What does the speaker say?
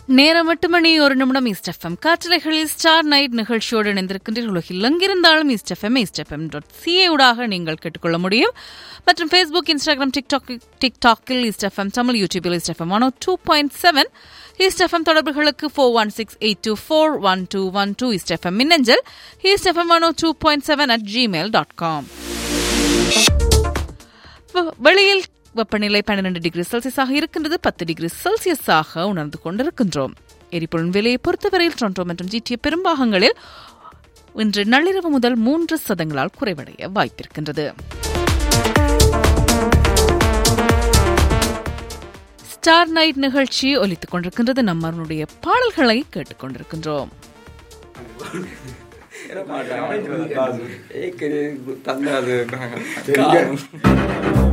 நேரம் எட்டு மணி ஒரு நிமிடம் ஈஸ்ட் எஃப்எம் காற்றலைகளில் ஸ்டார் நைட் நிகழ்ச்சியோடு இணைந்திருக்கின்றீர்கள் உலகில் எங்கிருந்தாலும் East FM East FM dot CA ஊடாக நீங்கள் கேட்டுக்கொள்ள முடியும் மற்றும் ஃபேஸ்புக் இன்ஸ்டாகிராம் டிக்டாக் டிக்டாக்கில் ஈஸ்ட் எஃப்எம் தமிழ் யூடியூபில் East FM one two point seven East FM தொடர்புகளுக்கு four one six eight two four one two one two East FM மின்னஞ்சல் East FM one two point seven at Gmail dot com வெளியில் வெப்பநிலை பன்னிரண்டு degree செல்சியஸாக இருக்கின்றது பத்து degree செல்சியஸாக உணர்ந்து கொண்டிருக்கின்றோம் எரிபொருள் விலையை பொறுத்தவரையில் டொரண்டோ மற்றும் ஜிடிஏ பெரும்பாகங்களில் இன்று நள்ளிரவு முதல் மூன்று சதங்களால் குறைவடைய வாய்ப்பிருக்கின்றது ஸ்டார் நைட் நிகழ்ச்சி ஒலித்துக் கொண்டிருக்கின்றது நம்மளுடைய பாடல்களை கேட்டுக்கொண்டிருக்கின்றோம் ஏற்கனவே தந்தாது